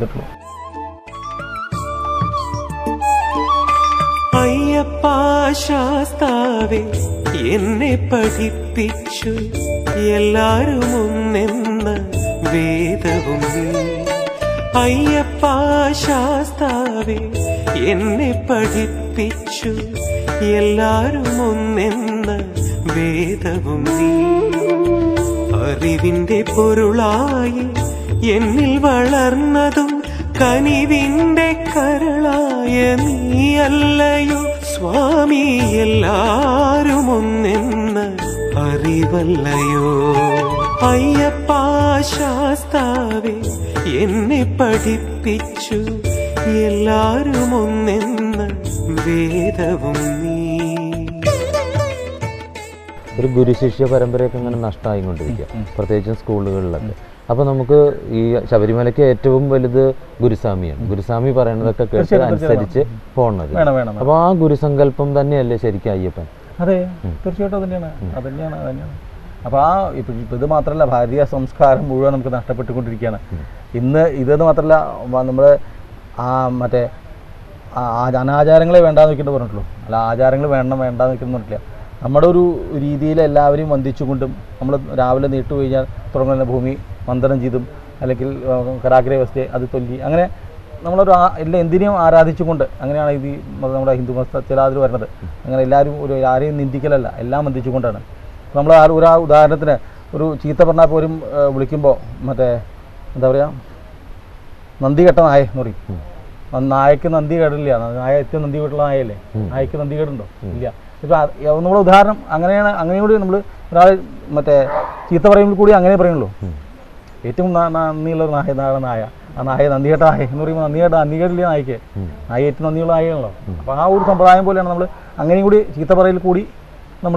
ചെയ്തിട്ടുള്ളൂ അയ്യപ്പ ശാസ്താവേ എന്നെ പഠിപ്പിച്ചു എല്ലാരും ഒന്നെന്ന വേദവും നീ അയ്യപ്പ ശാസ്താവേ എന്നെ പഠിപ്പിച്ചു എല്ലാരും ഒന്നെന്ന വേദവും നീ അറിവിന്റെ പൊരുളായി എന്നിൽ വളർന്നതും കനിവിന്റെ കരളായ നീയല്ലയോ സ്വാമി എല്ലാരും ഒന്നെന്ന് അറിവല്ലയോ അയ്യപ്പ ശാസ്താവേ എന്നെ പഠിപ്പിച്ചു എല്ലാരും ഒന്നെന്ന് വേദവും നീ ഒരു ഗുരുശിഷ്യ പരമ്പരയൊക്കെ ഇങ്ങനെ നഷ്ടമായിക്കൊണ്ടിരിക്കുക പ്രത്യേകിച്ചും സ്കൂളുകളിലൊക്കെ അപ്പോൾ നമുക്ക് ഈ ശബരിമലയ്ക്ക് ഏറ്റവും വലുത് ഗുരുസ്വാമിയാണ് ഗുരുസ്വാമി പറയുന്നതൊക്കെ കേട്ട് തീർച്ചയായിട്ടും, അനുസരിച്ച് പോണത് വേണം വേണം അപ്പോൾ ആ ഗുരുസങ്കല്പം തന്നെയല്ലേ ശരിക്കും അയ്യപ്പൻ അതെ തീർച്ചയായിട്ടും അത് തന്നെയാണ് അത് തന്നെയാണ് അത് തന്നെയാണ് അപ്പോൾ ആ ഇപ്പം ഇപ്പം ഇത് മാത്രമല്ല ഭാരതീയ സംസ്കാരം മുഴുവൻ നമുക്ക് നഷ്ടപ്പെട്ടുകൊണ്ടിരിക്കുകയാണ് ഇന്ന് ഇതെന്ന് മാത്രമല്ല നമ്മൾ ആ മറ്റേ ആ ആ- അനാചാരങ്ങളെ വേണ്ടാന്ന് വെക്കേണ്ടി പറഞ്ഞിട്ടുള്ളൂ അല്ല ആചാരങ്ങൾ വേണം വേണ്ടാന്ന് വെക്കുന്നു പറഞ്ഞിട്ടില്ല നമ്മുടെ ഒരു രീതിയിൽ എല്ലാവരെയും വന്ദിച്ചുകൊണ്ടും നമ്മൾ രാവിലെ നീട്ടു കഴിഞ്ഞാൽ തുടങ്ങുന്ന ഭൂമി മന്ത്രം ചെയ്തും അല്ലെങ്കിൽ ആ, കരാഗ്ര വ്യവസ്ഥയെ അത് തൊല്ലി അങ്ങനെ നമ്മളൊരു ആ- എല്ലാ എന്തിനേയും ആരാധിച്ചുകൊണ്ട് അങ്ങനെയാണ് ഇത് ഈ മത- നമ്മുടെ ഹിന്ദു മത ചില അതിൽ വരുന്നത് അങ്ങനെ എല്ലാവരും ഒരു ആരെയും നിന്ദിക്കലല്ല എല്ലാം വന്ദിച്ചുകൊണ്ടാണ് നമ്മൾ ആ ഒരു ആ ഉദാഹരണത്തിന് ഒരു ചീത്ത പറഞ്ഞാൽ പോലും വിളിക്കുമ്പോൾ മറ്റേ എന്താ പറയുക നന്ദി കെട്ട നായ എന്ന് പറയും ആ നായക്ക് നന്ദി കേടില്ല നായ ഏറ്റവും നന്ദി കേട്ടുള്ള നായയല്ലേ നായക്ക് നന്ദി കേടുണ്ടോ ഇല്ല ഇപ്പം നമ്മുടെ ഉദാഹരണം അങ്ങനെയാണ് അങ്ങനെ കൂടി നമ്മൾ ഒരാൾ മറ്റേ ചീത്ത പറയുമ്പോൾ കൂടി അങ്ങനെ പറയുള്ളൂ ഏറ്റവും ന- നന്ദിയുള്ള ഒരു നായ നായ നായ ആ നായ നന്ദികേട്ട നായ എന്ന് പറയുമ്പോൾ നന്ദികേട്ട നന്ദികേട്ടില്ല നായക്ക് നായ ഏറ്റവും നന്ദിയുള്ള നായയാണല്ലോ അപ്പോൾ ആ ഒരു സമ്പ്രദായം പോലെയാണ് നമ്മൾ അങ്ങനെയും കൂടി ചീത്ത പറയൽ കൂടി നമ്മൾ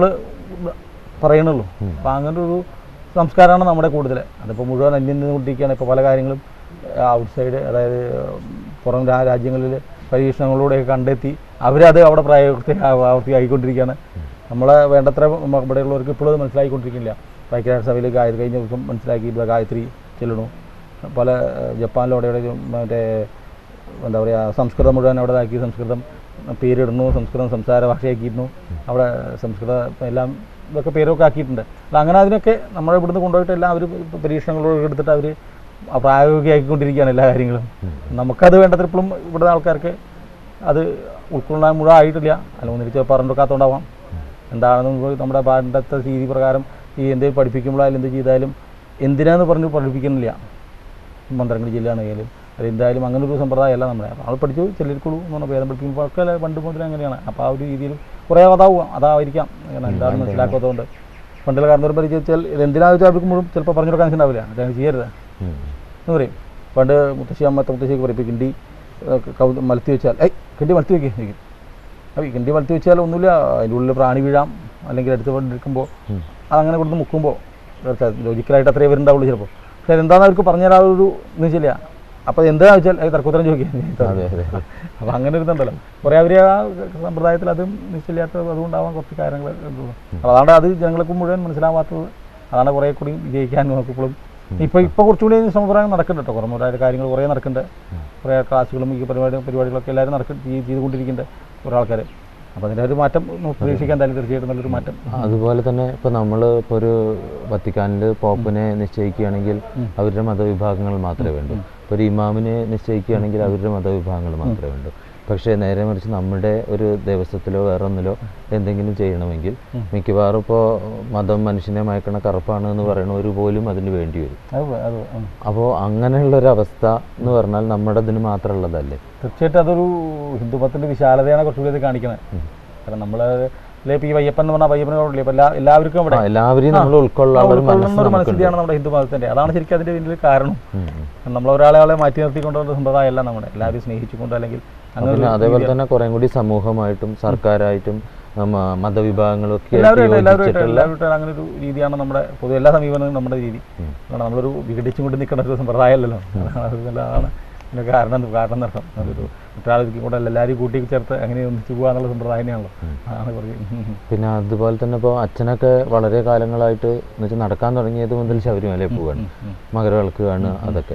പറയണുള്ളൂ അപ്പോൾ അങ്ങനെ ഒരു സംസ്കാരമാണ് നമ്മുടെ കൂടുതൽ അതിപ്പോൾ മുഴുവൻ അന്യം നിന്നുകൊണ്ടിരിക്കുകയാണ് ഇപ്പോൾ പല കാര്യങ്ങളും ഔട്ട് സൈഡ് അതായത് പുറം രാ- രാജ്യങ്ങളിൽ പരീക്ഷണങ്ങളിലൂടെയൊക്കെ കണ്ടെത്തി അവരത് അവിടെ പ്രായവർത്തി ആയിക്കൊണ്ടിരിക്കുകയാണ് നമ്മളെ വേണ്ടത്ര മ- ഇവിടെയുള്ളവർക്ക് ഇപ്പോഴും അത് മനസ്സിലായിക്കൊണ്ടിരിക്കുന്നില്ല ഐക്യരാഷ്ട്രസഭയിൽ ഗായത്രി കഴിഞ്ഞ ദിവസം മനസ്സിലാക്കി ഇവിടെ ഗായത്രി ചെല്ലണു പല ഏഹ്, ജപ്പാനിലൂടെ ഇവിടെ മറ്റേ എന്താ പറയുക സംസ്കൃതം മുഴുവൻ അവിടെ ഇതാക്കി സംസ്കൃതം പേരിടുന്നു സംസ്കൃതം സംസാര ഭാഷയാക്കിയിരുന്നു അവിടെ സംസ്കൃത എല്ലാം ഇതൊക്കെ പേരൊക്കെ ആക്കിയിട്ടുണ്ട് അല്ല അങ്ങനെ അതിനൊക്കെ നമ്മളെ ഇവിടുന്ന് കൊണ്ടുപോയിട്ട് എല്ലാം അവർ പരീക്ഷണങ്ങളൊക്കെ എടുത്തിട്ട് അവർ പ്രായോഗികമാക്കിക്കൊണ്ടിരിക്കുകയാണ് എല്ലാ കാര്യങ്ങളും നമുക്കത് വേണ്ടത്ര ഇപ്പോഴും ഇവിടുത്തെ ആൾക്കാർക്ക് അത് ഉൾക്കൊള്ളാൻ മുഴുവൻ ആയിട്ടില്ല അല്ല ഒന്നിരി ചിലപ്പോൾ പറഞ്ഞെടുക്കാത്തതുകൊണ്ടാവാം എന്താണെന്ന് നമുക്ക് നമ്മുടെ പണ്ടത്തെ രീതി പ്രകാരം ഈ എന്തെങ്കിലും പഠിപ്പിക്കുമ്പോഴായാലും എന്ത് ചെയ്താലും എന്തിനാന്ന് പറഞ്ഞ് പഠിപ്പിക്കുന്നില്ല മന്ത്രങ്ങൾ ജില്ലാണെങ്കിലും അത് എന്തായാലും അങ്ങനെ ഒരു സമ്പ്രദായമല്ല നമ്മുടെ നമ്മൾ പഠിച്ചു ചെല്ലിരിക്കുള്ളൂ എന്ന് പറഞ്ഞാൽ വേദം പഠിപ്പിക്കുമ്പോൾ ഒക്കെ അല്ലേ പണ്ട് മുതൽ അങ്ങനെയാണ് അപ്പോൾ ആ ഒരു രീതിയിൽ കുറേ അതാവും അതായിരിക്കാം അങ്ങനെ എന്താണെന്ന് മനസ്സിലാക്കാത്തതുകൊണ്ട് പണ്ടുള്ള കാരണവർ പരിചയിച്ചാൽ ഇത് എന്തിനാന്ന് വെച്ചാൽ അവർക്ക് മുഴുവൻ ചിലപ്പോൾ പറഞ്ഞു കൊടുക്കാൻ ഉണ്ടാവില്ല അതങ്ങനെ ചെയ്യരുത് ഉം. എന്ന് പറയും പണ്ട് മുത്തശ്ശി അമ്മത്തെ മുത്തശ്ശിക്ക് പറയും ഇപ്പോൾ കിണ്ടി ഏഹ്, കൗ മലത്തി വെച്ചാൽ ഏയ് കിണ്ടി മലത്തി വെക്കേ ചോദിക്കും അപ്പോൾ ഈ കിണ്ടി മലത്തി വെച്ചാൽ ഒന്നുമില്ല അതിൻ്റെ ഉള്ളിൽ പ്രാണി വീഴാം അല്ലെങ്കിൽ അടുത്ത് കൊണ്ടിരിക്കുമ്പോൾ അതങ്ങനെ കൊടുത്ത് മുക്കുമ്പോൾ ലോജിക്കലായിട്ട് അത്രേ വരുന്നുണ്ടാവുള്ളൂ ചിലപ്പോൾ പക്ഷേ എന്താണെന്ന് അവർക്ക് പറഞ്ഞുതരാൻ ഒരു ഇത് വെച്ചില്ല അപ്പോൾ എന്താണെന്ന് വെച്ചാൽ അത് തർക്കോത്തരം ചോദിക്കുക അതെ അതെ അപ്പോൾ അങ്ങനെ ഒരു ഇതുണ്ടല്ലോ കുറേ അവർ ആ സമ്പ്രദായത്തിൽ അതും നിശ്ചയില്ലാത്തത് അതുകൊണ്ടാവാൻ കുറച്ച് കാര്യങ്ങൾ ഉള്ളൂ. അപ്പോൾ അതാണ് അത് ജനങ്ങൾക്ക് മുഴുവൻ മനസ്സിലാവാത്തത് അതാണ് കുറേ കൂടി വിജയിക്കാൻ നമുക്കിപ്പോഴും ഇപ്പോൾ ഇപ്പോൾ കുറച്ചുകൂടി സമ്പ്രദായം നടക്കുന്നുണ്ട് കേട്ടോ കുറേ മുതലായ കാര്യങ്ങൾ കുറേ നടക്കുന്നുണ്ട് കുറേ ക്ലാസ്സുകളും ഈ പരിപാടി പരിപാടികളൊക്കെ എല്ലാവരും നടക്കും ചെയ്തുകൊണ്ടിരിക്കുന്നുണ്ട് കുറേ ആൾക്കാർ അപ്പോൾ അതിൻ്റെ ഒരു മാറ്റം നമുക്ക് പ്രതീക്ഷിക്കാൻ എന്തായാലും തീർച്ചയായിട്ടും നല്ലൊരു മാറ്റം അതുപോലെ തന്നെ ഇപ്പോൾ നമ്മൾ ഇപ്പോൾ ഒരു വത്തിക്കാനിൽ പോപ്പിനെ നിശ്ചയിക്കുകയാണെങ്കിൽ അവരുടെ മതവിഭാഗങ്ങൾ മാത്രമേ വേണ്ടൂ ഇപ്പോൾ ഒരു ഇമാമിനെ നിശ്ചയിക്കുകയാണെങ്കിൽ അവരുടെ മതവിഭാഗങ്ങൾ മാത്രമേ വേണ്ടൂ പക്ഷേ നേരെ മറിച്ച് നമ്മുടെ ഒരു ദേവസ്വത്തിലോ വേറെ ഒന്നിലോ എന്തെങ്കിലും ചെയ്യണമെങ്കിൽ മിക്കവാറും ഇപ്പോൾ മതം മനുഷ്യനെ മയക്കണ കറുപ്പാണ് എന്ന് പറയണവർ പോലും അതിന് വേണ്ടി വരും അത് അത് ഉം. അപ്പോൾ അങ്ങനെയുള്ളൊരവസ്ഥ എന്ന് പറഞ്ഞാൽ നമ്മുടെ ഇതിന് മാത്രമുള്ളതല്ലേ തീർച്ചയായിട്ടും അതൊരു ഹിന്ദുമതത്തിൻ്റെ വിശാലതയാണ് കുറച്ചുകൂടി അത് കാണിക്കുന്നത് കാരണം നമ്മൾ ഇപ്പോൾ ഈ വയ്യപ്പൻ എന്ന് പറഞ്ഞാൽ വയ്യപ്പനെ കുഴപ്പമില്ല ഇപ്പോൾ എല്ലാ എല്ലാവർക്കും ഇവിടെ ആ, എല്ലാവരെയും നമ്മൾ ഉൾക്കൊള്ളാനുള്ള ഒരു മനസ്സ് ഉൾക്കൊള്ളുന്ന ഒരു നമുക്കുണ്ട് മനസ്ഥിതിയാണ് നമ്മുടെ ഹിന്ദു മതത്തിൻ്റെ അതാണ് ശരിക്കും അതിൻ്റെ പിന്നിൽ കാരണം ഉം, ഉം. നമ്മൾ ഒരാളെ ആളെ മാറ്റി നിർത്തിക്കൊണ്ടുള്ള സമ്പ്രദായമല്ല നമ്മുടെ എല്ലാവരും സ്നേഹിച്ചുകൊണ്ട് അല്ലെങ്കിൽ അങ്ങനെ പിന്നെ ഒരു അതേപോലെ തന്നെ കുറേ കൂടി സമൂഹമായിട്ടും സർക്കാരായിട്ടും നമ്മ മതവിഭാഗങ്ങളും ഒക്കെ ആയിട്ട് എല്ലാവരും എല്ലാവരുമായിട്ട് യോജിച്ചിട്ടുള്ള എല്ലാവരുമായിട്ട് അങ്ങനെ ഒരു രീതിയാണ് നമ്മുടെ പൊതുവെ എല്ലാ സമീപനവും നമ്മുടെ രീതി കാരണം നമ്മളൊരു വിഘടിച്ചും കൊണ്ട് നിൽക്കേണ്ട ഒരു സമ്പ്രദായമല്ലല്ലോ അതാണ് അതാണ് ഇതിൻ്റെ കാരണം കാരണം നടത്തം അതൊരു ഒരാൾക്ക് കൂടെ എല്ലാവരും കൂട്ടി ചേർത്ത് അങ്ങനെ ഒന്നിച്ചു പോകുക എന്നുള്ള സമ്പ്രദായം തന്നെയാണല്ലോ അതാണ് കുറച്ച് പിന്നെ അതുപോലെ തന്നെ ഇപ്പോൾ അച്ഛനൊക്കെ വളരെ കാലങ്ങളായിട്ട് എന്ന് വെച്ചാൽ നടക്കാൻ തുടങ്ങിയത് മുതൽ ശബരിമലയിൽ പോവാണ് മകരവിളക്ക് കാണുക അതൊക്കെ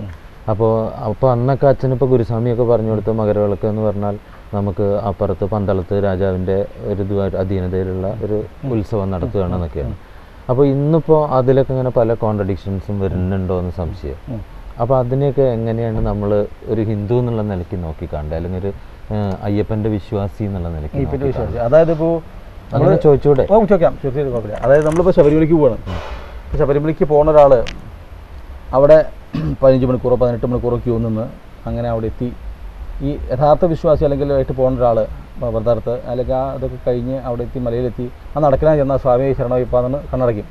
അപ്പോൾ അപ്പോൾ അന്നൊക്കെ അച്ഛനിപ്പോൾ ഗുരുസ്വാമിയൊക്കെ പറഞ്ഞു കൊടുത്ത മകരവിളക്ക് എന്ന് പറഞ്ഞാൽ നമുക്ക് അപ്പുറത്ത് പന്തളത്ത് രാജാവിൻ്റെ ഒരു ഇതുമായിട്ട് അധീനതയിലുള്ള ഒരു ഉത്സവം നടത്തുകയാണെന്നൊക്കെയാണ് അപ്പോൾ ഇന്നിപ്പോൾ അതിലൊക്കെ ഇങ്ങനെ പല കോൺട്രഡിക്ഷൻസും വരുന്നുണ്ടോ എന്ന് സംശയം ഉം. അപ്പോൾ അതിനെയൊക്കെ എങ്ങനെയാണ് നമ്മൾ ഒരു ഹിന്ദു എന്നുള്ള നിലയ്ക്ക് നോക്കിക്കാണ്ടത് അല്ലെങ്കിൽ ഒരു ഏഹ്, അയ്യപ്പൻ്റെ വിശ്വാസി എന്നുള്ള നിലയ്ക്ക് ഇപ്പിൻ്റെ നോക്കിക്കാണുക? വിശ്വാസം അതായത് ഇപ്പോൾ അങ്ങനെ ചോദിച്ചൂടെ ഓ ചോദിക്കാം തീർച്ചയായിട്ടും കുഴപ്പമില്ല അതായത് നമ്മളിപ്പോൾ ശബരിമലയ്ക്ക് പോവാണ് ഇപ്പോൾ ശബരിമലയ്ക്ക് പോകുന്ന ഒരാൾ അവിടെ പതിനഞ്ച് മണിക്കൂറോ പതിനെട്ട് മണിക്കൂറോ ക്യൂ നിന്ന് അങ്ങനെ അവിടെ എത്തി ഈ യഥാർത്ഥ വിശ്വാസി അല്ലെങ്കിൽ ആയിട്ട് പോകുന്ന ഒരാൾ വ്രതാർത്ഥ് അല്ലെങ്കിൽ ആ ഇതൊക്കെ കഴിഞ്ഞ് അവിടെ എത്തി മലയിലെത്തി ആ നടക്കാൻ ചെന്നാൽ സ്വാമി ശരണയ്യപ്പാന്ന് കണ്ണടയ്ക്കും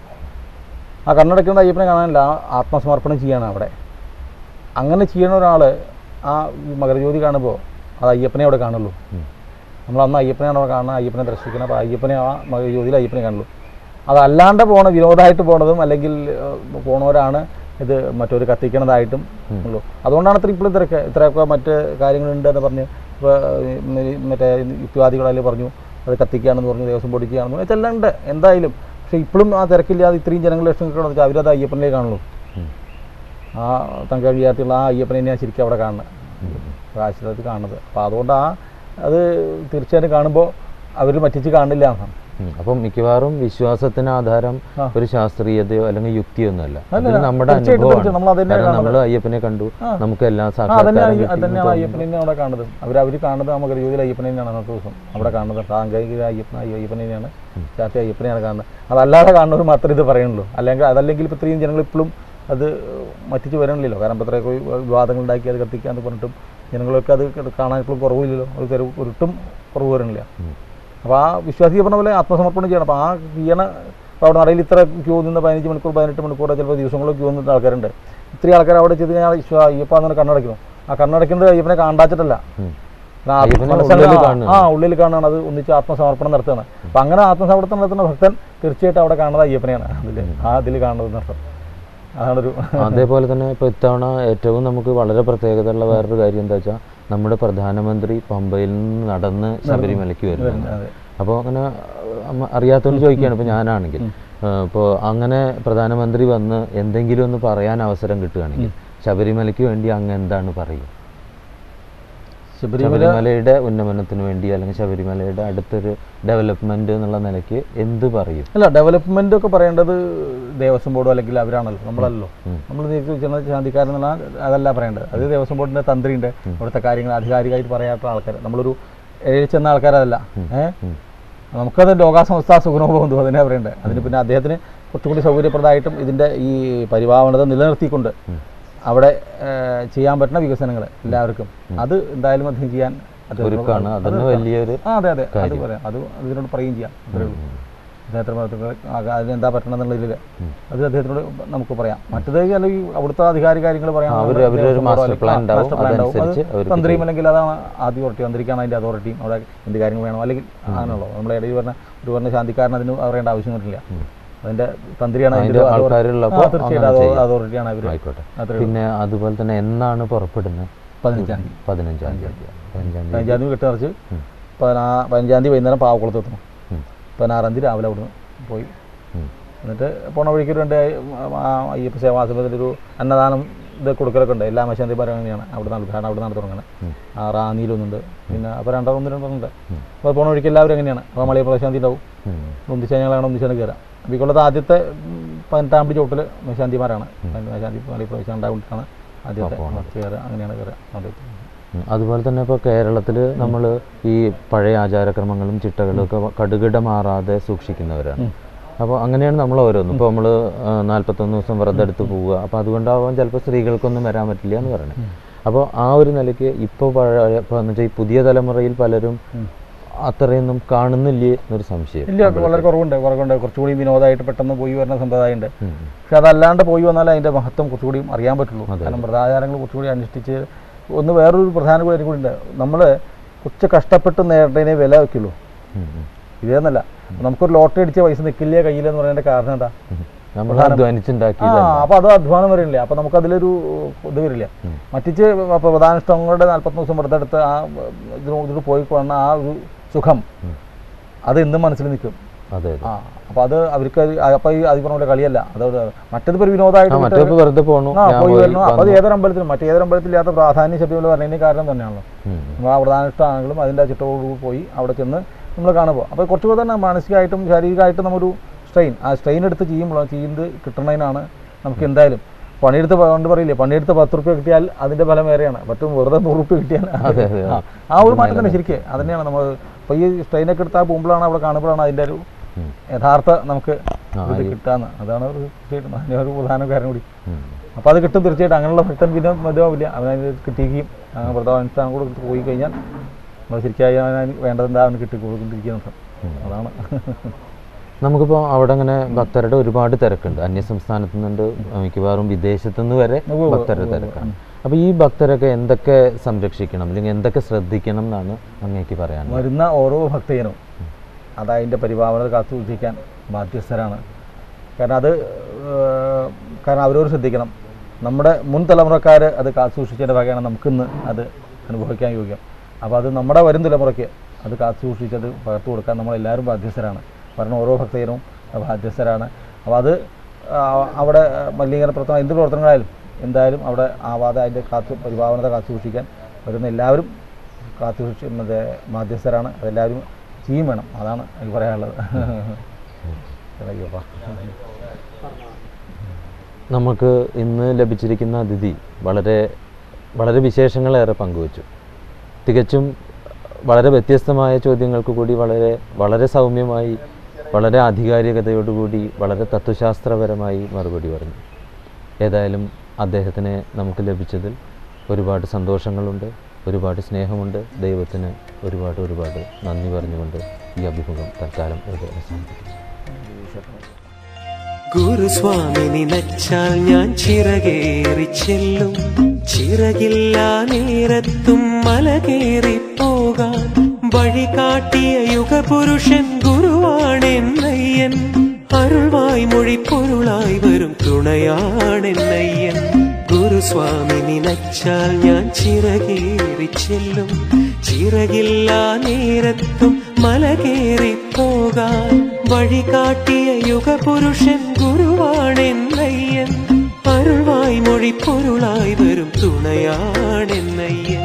ആ കണ്ണടയ്ക്കേണ്ട അയ്യപ്പനെ കാണാനില്ല ആ ആത്മസമർപ്പണം ചെയ്യാണ് അവിടെ അങ്ങനെ ചെയ്യണ ഒരാൾ ആ മകരജ്യോതി കാണുമ്പോൾ അത് അയ്യപ്പനെ അവിടെ കാണുള്ളൂ ഉം. നമ്മൾ അന്ന് അയ്യപ്പനെയാണ് അവിടെ കാണുന്നത് അയ്യപ്പനെ ദർശിക്കണം അപ്പോൾ അയ്യപ്പനെ ആ മകരജ്യോതിയിൽ അയ്യപ്പനെ കാണുള്ളൂ അതല്ലാണ്ട് പോണ വിനോദമായിട്ട് പോണതും അല്ലെങ്കിൽ ഏഹ്, പോണവരാണ് ഇത് മറ്റൊരു കത്തിക്കണതായിട്ടും ഉള്ളൂ അതുകൊണ്ടാണ് ഇത്ര ഇപ്പോഴും തിരക്ക് ഇത്രയൊക്കെ മറ്റ് കാര്യങ്ങളുണ്ട് എന്ന് പറഞ്ഞ് ഇപ്പോൾ മറ്റേ യുക്തിവാദികളതിൽ പറഞ്ഞു അത് കത്തിക്കുകയാണെന്ന് പറഞ്ഞു ദേവസ്വം പൊടിക്കുകയാണെന്ന് പറഞ്ഞു ഇതെല്ലാം ഉണ്ട് എന്തായാലും പക്ഷേ ഇപ്പോഴും ആ തിരക്കില്ലാതെ ഇത്രയും ജനങ്ങൾ ലക്ഷങ്ങൾ വെച്ചാൽ അവരത് അയ്യപ്പനിലേ കാണുള്ളൂ ഉം. ആ തങ്ക കഴിയാത്തുള്ള ആ അയ്യപ്പനെ തന്നെയാണ് ശരിക്കും അവിടെ കാണുന്നത് കാശിലത്ത് കാണുന്നത് അപ്പോൾ അതുകൊണ്ട് ആ അത് തീർച്ചയായിട്ടും കാണുമ്പോൾ അവർ മറ്റിച്ച് കാണില്ല എന്നാണ് ഉം. അപ്പം മിക്കവാറും വിശ്വാസത്തിന് ആധാരം ആ. ഒരു ശാസ്ത്രീയതയോ അല്ലെങ്കിൽ യുക്തിയൊന്നുമല്ല അല്ല, അതിന് നമ്മുടെ തീർച്ചയായിട്ടും, അനുഭവമാണ് തീർച്ചയായിട്ടും. നമ്മൾ അതന്നെയാണ് കാരണം നമ്മൾ അയ്യപ്പനെ കണ്ടു ആ. നമുക്ക് എല്ലാം ആ അതന്നെയാണ് സാക്ഷാത്കാരം ഈ- കിട്ടി എന്ന് അതന്നെയാണ് തോന്നുന്നു. അയ്യപ്പനെ തന്നെ അവിടെ കാണുന്നത് അവർ അവർ കാണുന്നത് നമുക്ക് ജ്യോതിയിൽ അയ്യപ്പനെ തന്നെയാണ് അന്നത്തെ ദിവസം അവിടെ കാണുന്നത് സാങ്കേതിക അയ്യപ്പന അയ്യപ്പനെ തന്നെയാണ് ചാത്തി അയ്യപ്പനെയാണ് കാണുന്നത് അതല്ലാതെ കാണുന്നവർ മാത്രമേ ഇത് പറയുന്നുള്ളൂ അല്ലെങ്കിൽ അതല്ലെങ്കിൽ ഇപ്പോൾ ഇത്രയും ജനങ്ങൾ ഇപ്പോഴും അത് മറ്റിച്ച് വരണില്ലല്ലോ കാരണം ഇപ്പോൾ ഇത്രയൊക്കെ വിവാദങ്ങൾ ഉണ്ടാക്കി അത് കത്തിക്കാന്ന് പറഞ്ഞിട്ടും ജനങ്ങളൊക്കെ അത് കാണാൻ ഇപ്പോഴും കുറവില്ലല്ലോ അത് തെരു ഒരിട്ടും കുറവ് വരണില്ല ഉം. അപ്പോൾ ആ വിശ്വാസി പറഞ്ഞ പോലെ ആത്മസമർപ്പണം ചെയ്യണം അപ്പോൾ ആ ചെയ്യണ ഇപ്പോൾ അവിടെ നടയിൽ ഇത്ര ക്യൂ നിന്ന് പതിനഞ്ച് മണിക്കൂർ പതിനെട്ട് മണിക്കൂർ ചിലപ്പോൾ ദിവസങ്ങളിൽ ക്യൂ നിന്നിട്ട് ആൾക്കാരുണ്ട് ഇത്രയും ആൾക്കാർ അവിടെ ചെയ്ത് കഴിഞ്ഞാൽ വിശ്വാ അയ്യപ്പ അങ്ങനെ കണ്ണടയ്ക്കണം ആ കണ്ണടയ്ക്കുന്നത് അയ്യപ്പനെ കാണ്ടാച്ചിട്ടല്ല ഉം. ആ അയ്യപ്പനെ മനസ്സങ്ങനെ ഉള്ളിൽ ആ- കാണുകയാണ്. ആ ഉള്ളിൽ കാണുകയാണ് അത് ഒന്നിച്ച് ആത്മസമർപ്പണം നടത്തുകയാണ് അപ്പം അങ്ങനെ ആത്മസമർപ്പണം നടത്തുന്ന ഭക്തൻ തീർച്ചയായിട്ടും അവിടെ കാണുന്നത് അയ്യപ്പനെയാണ് അതിൽ ആ ഇതിൽ കാണുന്നത് അർത്ഥം അതാണൊരു അതേപോലെ തന്നെ ഇപ്പോൾ ഇത്തവണ ഏറ്റവും നമുക്ക് വളരെ പ്രത്യേകതയുള്ള വേറൊരു കാര്യം എന്താ വെച്ചാൽ നമ്മുടെ പ്രധാനമന്ത്രി പമ്പയിൽ നിന്ന് നടന്ന് ശബരിമലയ്ക്ക് വരുന്നു അതെ അപ്പോൾ അങ്ങനെ അമ്മ അറിയാത്തവന് ചോദിക്കുകയാണ് ഇപ്പോൾ ഞാനാണെങ്കിൽ ഇപ്പോൾ അങ്ങനെ പ്രധാനമന്ത്രി വന്ന് എന്തെങ്കിലും ഒന്ന് പറയാൻ അവസരം കിട്ടുകയാണെങ്കിൽ ശബരിമലയ്ക്ക് വേണ്ടി അങ്ങ് എന്താണ് പറയുക ശബരിമല ശബരിമലയുടെ ഉന്നമനത്തിന് വേണ്ടി അല്ലെങ്കിൽ ശബരിമലയുടെ അടുത്തൊരു ഡെവലപ്മെന്റ് എന്നുള്ള നിലയ്ക്ക് എന്ത് പറയും അല്ല ഡെവലപ്മെന്റ് ഒക്കെ പറയേണ്ടത് ദേവസ്വം ബോർഡോ അല്ലെങ്കിൽ അവരാണല്ലോ നമ്മളല്ലോ ഉം. നമ്മൾ നേരിട്ട് ചെന്ന ശാന്തിക്കാരൻ എന്നുള്ള അതല്ല പറയേണ്ടത് അത് ദേവസ്വം ബോർഡിന്റെ തന്ത്രിയുണ്ട് അവിടുത്തെ കാര്യങ്ങൾ ആധികാരികമായിട്ട് പറയാത്ത ആൾക്കാർ നമ്മളൊരു ഏരിയയിൽ ചെന്ന ആൾക്കാരല്ല ഏഹ് ഉം. നമുക്കത് ലോകാസംസ്ഥ സുഖനോപബന്ധു അതിനെ പറയേണ്ടത് അതിന് പിന്നെ അദ്ദേഹത്തിന് കുറച്ചുകൂടി സൗകര്യപ്രദമായിട്ടും ഇതിൻ്റെ ഈ പരിഭാവനത നിലനിർത്തിക്കൊണ്ട് അവിടെ ഏഹ്, ചെയ്യാൻ പറ്റുന്ന വികസനങ്ങൾ എല്ലാവർക്കും അത് എന്തായാലും അദ്ദേഹം ചെയ്യാൻ അദ്ദേഹത്തിനോട് ഒരുക്കാണ് അത് അതിന് വലിയൊരു ആ അതെ അതെ അത് പറയാം അത് അതിനോട് പറയുകയും ചെയ്യാം അത്രേ ഉള്ളൂ അദ്ദേഹത്തിന് ഭാഗത്തുനിന്ന് ആ- അതിനെന്താ പറ്റണം എന്നുള്ളതിൽ അത് അദ്ദേഹത്തിനോട് നമുക്ക് പറയാം മറ്റേത് അല്ലെങ്കിൽ അവിടുത്തെ അധികാരി കാര്യങ്ങൾ പറയാം അവര് അവരൊരു master plan ഉണ്ടാവും. അതനുസരിച്ച് അവർക്ക് തന്ത്രിയും അല്ലെങ്കിൽ അതാണ് അതോറിറ്റി തന്ത്രിക്കാണ് അതിൻ്റെ അതോറിറ്റിയും അവിടെ എന്ത് കാര്യങ്ങൾ വേണം അല്ലെങ്കിൽ അങ്ങനെയുള്ളൂ നമ്മളെ ഇടയിൽ പറഞ്ഞ ഒരു പറഞ്ഞ ശാന്തിക്കാരൻ അതിന് പറയേണ്ട ആവശ്യം വരില്ല അതിന്റെ തന്ത്രിയാണ് അതിന്റെ അതിന്റെ ഒരു അതോ- ആൾക്കാരുള്ളപ്പോൾ ആ, തീർച്ചയായിട്ടും അങ്ങനെ അതോ- ചെയ്യാം. അതോറിറ്റിയാണ് അവർ ആയിക്കോട്ടെ അത്രേ പിന്നെ അതുപോലെ തന്നെ എന്നാണ് പുറപ്പെടുന്നത് പതിനഞ്ചാം തീയതി പതിനഞ്ചാം തീയതി പതിനഞ്ചാം തീയതി പതിനഞ്ചാം തീയതി കെട്ടി നിറച്ച് ഉം. പതിനാ പതിനഞ്ചാം തീയതി വൈകുന്നേരം പാവക്കുളത്ത് എത്തണം ഉം. പതിനാറാം തീയതി രാവിലെ അവിടുന്ന് പോയി ഉം. എന്നിട്ട് പോണ വഴിക്ക് ഒരു രണ്ട് ആ അയ്യപ്പ സേവാശ്രമത്തിൽ ഒരു അന്നദാനം ഇത് കൊടുക്കലൊക്കെ ഉണ്ട് എല്ലാ മശാന്തി പറയുന്നതാണ് അവിടെ നടത്തുക കാരണം അവിടെ നടത്തി തുടങ്ങുന്നത് ആ റാന്നിയിലൊന്നുണ്ട് പിന്നെ അപ്പോൾ രണ്ടാം ഒന്ന് രണ്ടെണ്ണുണ്ട് അപ്പോൾ പോണ വഴിക്ക് എല്ലാവരും എങ്ങനെയാണ് അപ്പോൾ മലയ പ്രശാന്തി ഉണ്ടാവും ഉം. ഒന്നിച്ചാൽ ഞങ്ങളാണ് ഒന്നിച്ചാണ് കയറാം അപ്പോൾ ഈ കൊല്ലത്തെ ആദ്യത്തെ ഉം, പതിനെട്ടാം പടി ചോട്ടിൽ മേശാന്തിമാരാണ് മേശാന്തി മലയ പ്രവേശം ഉണ്ടാകൊണ്ടിട്ടാണ് ആദ്യത്തെ കയറുക അങ്ങനെയാണ് കയറുക ആദ്യത്തെ ഉം. അതുപോലെ തന്നെ ഇപ്പോൾ കേരളത്തിൽ നമ്മൾ ഈ പഴയ ആചാരക്രമങ്ങളും ചിട്ടകളും ഒക്കെ കടുകിട മാറാതെ സൂക്ഷിക്കുന്നവരാണ് അപ്പോൾ അങ്ങനെയാണ് നമ്മൾ ഓരോന്നും ഇപ്പോൾ നമ്മൾ നാൽപ്പത്തൊന്ന് ദിവസം വ്രതം എടുത്ത് പോവുക അപ്പോൾ അതുകൊണ്ടാവാൻ ചിലപ്പോൾ സ്ത്രീകൾക്കൊന്നും വരാൻ പറ്റില്ല എന്ന് പറയുന്നത് അപ്പോൾ ആ ഒരു നിലയ്ക്ക് ഇപ്പോൾ പഴയ ഇപ്പോൾ എന്ന് വെച്ചാൽ ഈ പുതിയ തലമുറയിൽ പലരും അത്രയൊന്നും കാണുന്നില്ലേ എന്നൊരു സംശയം ഇല്ല വളരെ കുറവുണ്ട് കുറവുണ്ട് കുറച്ചുകൂടി വിനോദമായിട്ട് പെട്ടെന്ന് പോയി വരുന്ന സമ്പ്രദായമുണ്ട് ഉം. പക്ഷെ അതല്ലാണ്ട് പോയി വന്നാലേ അതിൻ്റെ മഹത്വം കുറച്ചുകൂടി അറിയാൻ പറ്റുള്ളൂ കാരണം വ്രതാചാരങ്ങൾ കുറച്ചുകൂടി അനുഷ്ഠിച്ച് ഒന്ന് വേറൊരു പ്രധാന കാര്യം കൂടി ഉണ്ട് നമ്മൾ കുറച്ച് കഷ്ടപ്പെട്ട് നേടേണ്ടതിനെ വില വയ്ക്കുള്ളൂ ഉം. ഉം. ഇതേന്നല്ല നമുക്കൊരു ലോട്ടറി അടിച്ച പൈസ നിൽക്കില്ല കയ്യിലെന്ന് പറയുന്നതിൻ്റെ കാരണം എന്താ ഉം. നമ്മൾ അധ്വാനിച്ചുണ്ടാക്കി ആ അപ്പോൾ അത് അധ്വാനം വരില്ല അപ്പോൾ നമുക്ക് അതിലൊരു ഇത് വരില്ല മറ്റിച്ച് ഇപ്പോൾ പ്രധാനിഷ്ടങ്ങളുടെ നാൽപ്പത്തൊന്ന് ദിവസം വ്രതം എടുത്ത് ആ ഇതിന് ഇതിന് പോയി കൊണ്ട ആ ഒരു സുഖം അത് എന്നും മനസ്സിൽ നിൽക്കും അതെ അതെ ആ അപ്പോൾ അത് അവർക്ക് അപ്പോൾ ഈ അത് പറഞ്ഞ പോലെ കളിയല്ല അതോട് മറ്റേത് ഒരു വിനോദമായിട്ട് ആ വിട്ട് മറ്റേ വെറുതെ പോണു ആ ഞാൻ പോയി പോയി വരുന്നു അപ്പോൾ അത് വന്നു. ഏതൊരു അമ്പലത്തിലും മറ്റേതൊരു അമ്പലത്തിലില്ലാത്ത പ്രാധാന്യം ശബരിമല പറഞ്ഞതിന് കാരണം തന്നെയാണല്ലോ ഉം. നമ്മൾ ആ പ്രധാനിഷ്ടമാണെങ്കിലും അതിൻ്റെ ചിട്ടോടുകൂടി പോയി അവിടെ ചെന്ന് നമ്മൾ കാണുമ്പോൾ അപ്പോൾ കുറച്ചുകൂടെ തന്നെ മാനസികമായിട്ടും ശാരീരികമായിട്ടും നമ്മൊരു സ്ട്രെയിൻ ആ സ്ട്രെയിൻ എടുത്ത് ചെയ്യുമ്പോൾ ചെയ്യുന്നത് കിട്ടണതിനാണ് നമുക്ക് എന്തായാലും പണിയെടുത്ത് പ- കൊണ്ട് പറയില്ലേ പണിയെടുത്ത് പത്ത് റുപ്യ കിട്ടിയാൽ അതിൻ്റെ ഫലം വേറെയാണ് മറ്റും വെറുതെ നൂറ് റുപ്യ കിട്ടിയാൽ അതെ, അതെ. ആ, ആ ഒരു മാറ്റം തന്നെ ശരിക്കും അത് തന്നെയാണ് നമ്മൾ ഇപ്പോൾ ഈ സ്ട്രെയിനൊക്കെ എടുത്താൽ പോകുമ്പോഴാണ് അവിടെ കാണുമ്പോഴാണ് അതിൻ്റെ ഒരു ഉം. യഥാർത്ഥ നമുക്ക് ആ, ഇത് ഈ- കിട്ടാന്ന് അതാണ് ഒരു തീർച്ചയായിട്ടും അതിൻ്റെ ഒരു പ്രധാന കാര്യം കൂടി ഉം. അപ്പോൾ അത് കിട്ടും തീർച്ചയായിട്ടും അങ്ങനെയുള്ള ഭക്തൻ പിന്നെ മതിയാവില്ല അവനത് കിട്ടിയിരിക്കുകയും അങ്ങനെ വ്രതാനുഷ്ഠാനം കൂടെ എടുത്ത് പോയി കഴിഞ്ഞാൽ നമ്മൾ ശരിക്കായി അവന് വേണ്ടതെന്താ അവന് കിട്ടി കൊടുക്കൊണ്ടിരിക്കുന്നത് അതാണ് നമുക്കിപ്പോൾ അവിടെ അങ്ങനെ ഭക്തരുടെ ഒരുപാട് തിരക്കുണ്ട് അന്യ സംസ്ഥാനത്തു നിന്നുണ്ട് മിക്കവാറും വിദേശത്തു നിന്ന് വരെ ഉവ്വ് ഉവ്വ് ഭക്തരുടെ തിരക്കാണ് അപ്പോൾ ഈ ഭക്തരൊക്കെ എന്തൊക്കെ സംരക്ഷിക്കണം അല്ലെങ്കിൽ എന്തൊക്കെ ശ്രദ്ധിക്കണം എന്നാണ് അങ്ങേക്ക് പറയാനുള്ളത് വരുന്ന ഓരോ ഭക്തജനും അത് അതിൻ്റെ പരിപാവനത കാത്തു സൂക്ഷിക്കാൻ ബാധ്യസ്ഥരാണ് കാരണം അത് ഏഹ്, കാരണം അവരോട് ശ്രദ്ധിക്കണം നമ്മുടെ മുൻ തലമുറക്കാർ അത് കാത്തു സൂക്ഷിച്ചതിൻ്റെ വകയാണ് നമുക്കിന്ന് അത് അനുഭവിക്കാൻ യോഗ്യം അപ്പോൾ അത് നമ്മുടെ വരും തലമുറയ്ക്ക് അത് കാത്തു സൂക്ഷിച്ചത് പകർത്തു കൊടുക്കാൻ നമ്മളെല്ലാവരും ബാധ്യസ്ഥരാണ് പറഞ്ഞ ഓരോ ഭക്തജനും ബാധ്യസ്ഥരാണ് അപ്പോൾ അത് ആ, അവിടെ മലിനീകരണ പ്രവർത്തനം എന്ത് പ്രവർത്തനങ്ങളായാലും എന്തായാലും അവിടെ ആവാതെ അതിൻ്റെ കാത്തു പരിപാവനത കാത്തു സൂക്ഷിക്കാൻ വരുന്ന എല്ലാവരും കാത്തു സൂക്ഷി മറ്റേ ബാധ്യസ്ഥരാണ് അതെല്ലാവരും ചെയ്യും വേണം അതാണ് എനിക്ക് പറയാനുള്ളത് അയ്യോപ്പാ നമുക്ക് ഇന്ന് ലഭിച്ചിരിക്കുന്ന അതിഥി വളരെ വളരെ വിശേഷങ്ങളേറെ പങ്കുവച്ചു തികച്ചും വളരെ വ്യത്യസ്തമായ ചോദ്യങ്ങൾക്ക് കൂടി വളരെ വളരെ സൗമ്യമായി വളരെ ആധികാരികതയോടുകൂടി വളരെ തത്വശാസ്ത്രപരമായി മറുപടി പറഞ്ഞു ഏതായാലും അദ്ദേഹത്തിനെ നമുക്ക് ലഭിച്ചതിൽ ഒരുപാട് സന്തോഷങ്ങളുണ്ട് ഒരുപാട് സ്നേഹമുണ്ട് ദൈവത്തിന് ഒരുപാട് ഒരുപാട് നന്ദി പറഞ്ഞുകൊണ്ട് ഈ അഭിമുഖം തൽക്കാലം ഇവിടെ അവസാനിപ്പിക്കുന്നു ഗുരുസ്വാമി നിനച്ചാൽ ഞാൻ ചിറകേറി ചെല്ലും ചിറകില്ല നേരത്തും മലകേറി പോകാൻ വഴി കാട്ടിയ യുഗപുരുഷൻ ഗുരുവാണെന്നയ്യൻ അരുൾവായ് മൊഴി പൊരുളായി വരും തുണയാണെന്നയ്യൻ ഗുരുസ്വാമി നിനച്ചാൽ ഞാൻ ചിറകേറി ചെല്ലും ചിറകില്ല നേരത്തും മലകേറി പോകാൻ വഴി കാട്ടിയ യുഗപുരുഷൻ ഗുരുവാണെന്നയ്യൻ അരുൾവായ് മൊഴി പൊരുളായി വരും തുണയാണെന്നയ്യൻ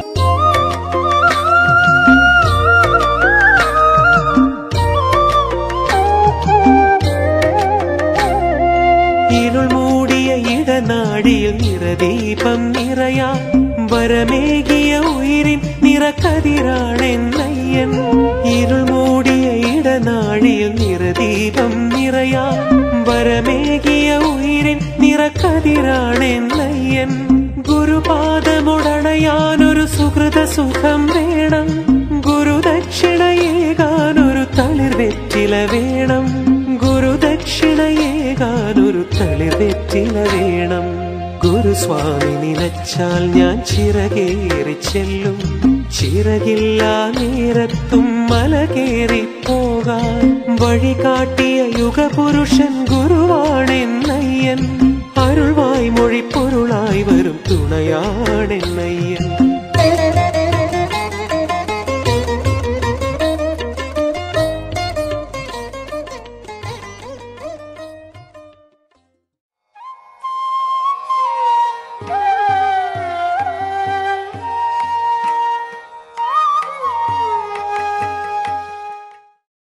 ഇരുൾ മൂടിയ ഇടനാടിയിൽ നിറദീപം നിറയാൻ വരമേകിയ ഉയിരിൻ നിറക്കതിരാണെന്നയ്യൻ ഇരുൾ മൂടിയ ഇടനാടിയിൽ നിറദീപം നിറയാൻ വരമേകിയ ഉയിരിൻ നിറക്കതിരാണെന്നയ്യൻ ഗുരുപാദമുടണയാനൊരു സുഹൃത സുഖം വേണം ഗുരുദക്ഷിണയേകാനൊരു തളിർ വെറ്റില വേണം ഗുരുദക്ഷിണയേകാനൊരു തളിർ വെറ്റില വേണം ഗുരുസ്വാമി നിലച്ചാൽ ഞാൻ ചിറകേറി ചെല്ലും ചിറകില്ല നേരത്തും മലകേറി പോകാൻ വഴി കാട്ടിയ യുഗപുരുഷൻ ഗുരുവാണെന്നയ്യൻ